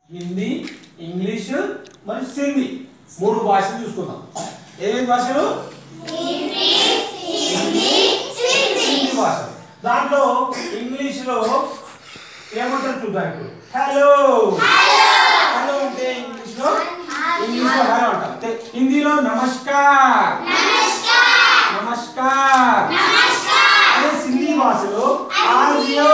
Hindi English మరియు సింధీ మూడు భాషలు చూసుకుందాం ఏమేమి భాషలు హిందీ భాష దాంట్లో ఇంగ్లీష్ లో ఏమంటారు చూద్దాం ఇప్పుడు హలో హలో అంటే ఇంగ్లీష్ లో ఇంగ్లీష్ లో హలో అంటాం అంటే హిందీలో నమస్కార్ నమస్కార్ అదే సింధీ భాషలో ఆజియో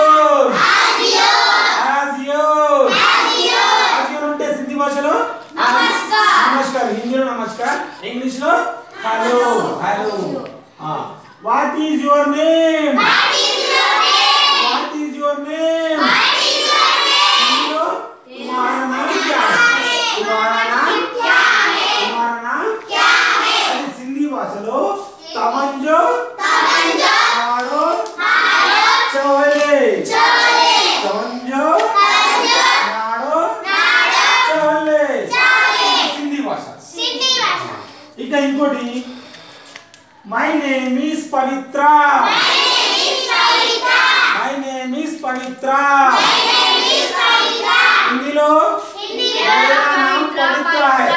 ఆజియో ఆజియో అంటే సింధీ భాషలో నమస్కార్. నమస్కార్ హిందీలో నమస్కార్ ఇంగ్లీష్ లో hello hello what is your name what is your name हिंदीలో तुम्हारा नाम क्या है तुम्हारा नाम तुम्हारा नाम అది సింధీ భాషలో తమంజో ఆడో చవలే తమంజో ఆడో చవలే సింధీ భాష ఇక ఇంకోటి my name is Pavitra my name is Pavitra హిందీలో मेरा नाम पवित्र है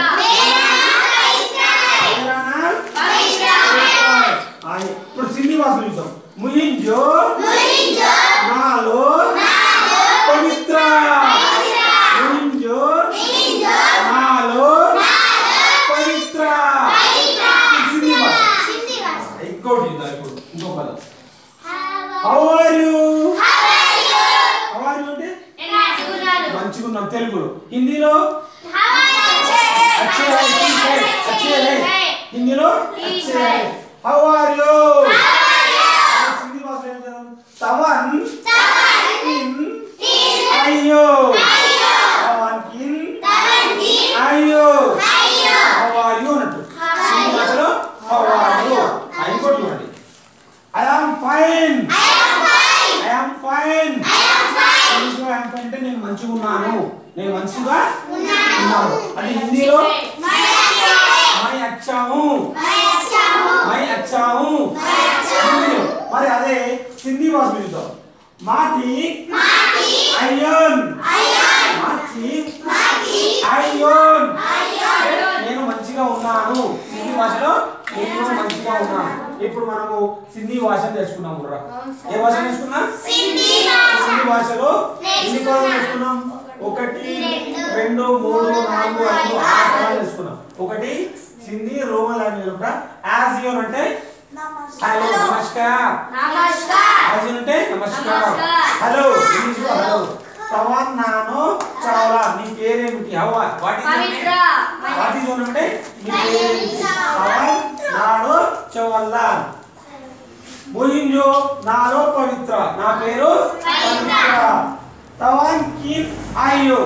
मेरा नाम पवित्र है అని ఇప్పుడు సింధీ భాషలో చూద్దాం ముహింజో నాలో పవిత్ర ముహింజో నాలో పవిత్ర ఇది సింధీ భాష ఇంకోటి చూద్దాం ఇప్పుడు ఇంకో పదం how are you how are you అంటే మంచిగా ఉన్నాం తెలుగులో హిందీలో अच्छे है ठीक है अच्छे है హిందీలో अच्छे है హౌ ఆర్ యు సింధీ భాషలో ఏం చేద్దాం తవన్ కిన్ అయ్యో తవన్ కిన్ అయ్యో హౌ ఆర్ యు అన్నట్టు సింధీ భాషలో హౌ ఆర్ యు ఇంకోటి చూడండి I am fine I am fine ఇంగ్లీష్లో ఐ యామ్ ఫైన్ అంటే నేను మంచిగా ఉన్నాను నేను మంచిగా ఉన్నాను అది హిందీలో మై అచ్చాము మై అచ్చాము హిందీలో మరి అదే సింధీ భాష చూద్దాం మాటి అయ్యోన్ మాటి అయ్యోన్ నేను మంచిగా ఉన్నాను సింధీ భాషలో నేను మంచిగా ఉన్నాను ఇప్పుడు మనము సింధీ భాష నేర్చుకున్నాం బుర్రా ఏ భాష నేర్చుకున్నా సింధీ భాషలో ఎన్ని పదాలు నేర్చుకున్నాం ఒకటి రెండు మూడు నాలుగు ఐదు ఆరు పదాలు నేర్చుకున్నాం ఒకటి సింధీ రోమన్ లాంగ్వేజ్ కూడా యాజ్ యూన్ అంటే హలో నమస్కార్ యాజ్ యూన్ అంటే నమస్కార్ నమస్కార్. హలో ఇంగ్లీష్ లో హలో తవన్ నాను చావలా నీ పేరేమిటి హవా what is Pavitra. What is your అంటే నీ పేరేమిటి తవన్ నాను చవల్లా ముహింజో నాలో పవిత్ర నా పేరు పవిత్ర తవన్ కిన్ అయ్యో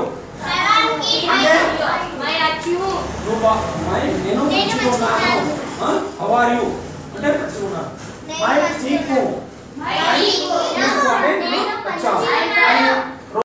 నువ్వు బా- మై నేను నేను మంచిగా ఉన్నాను మంచిగా హౌ ఆర్ యు అంటే మంచిగా ఉన్నాను మై చీకు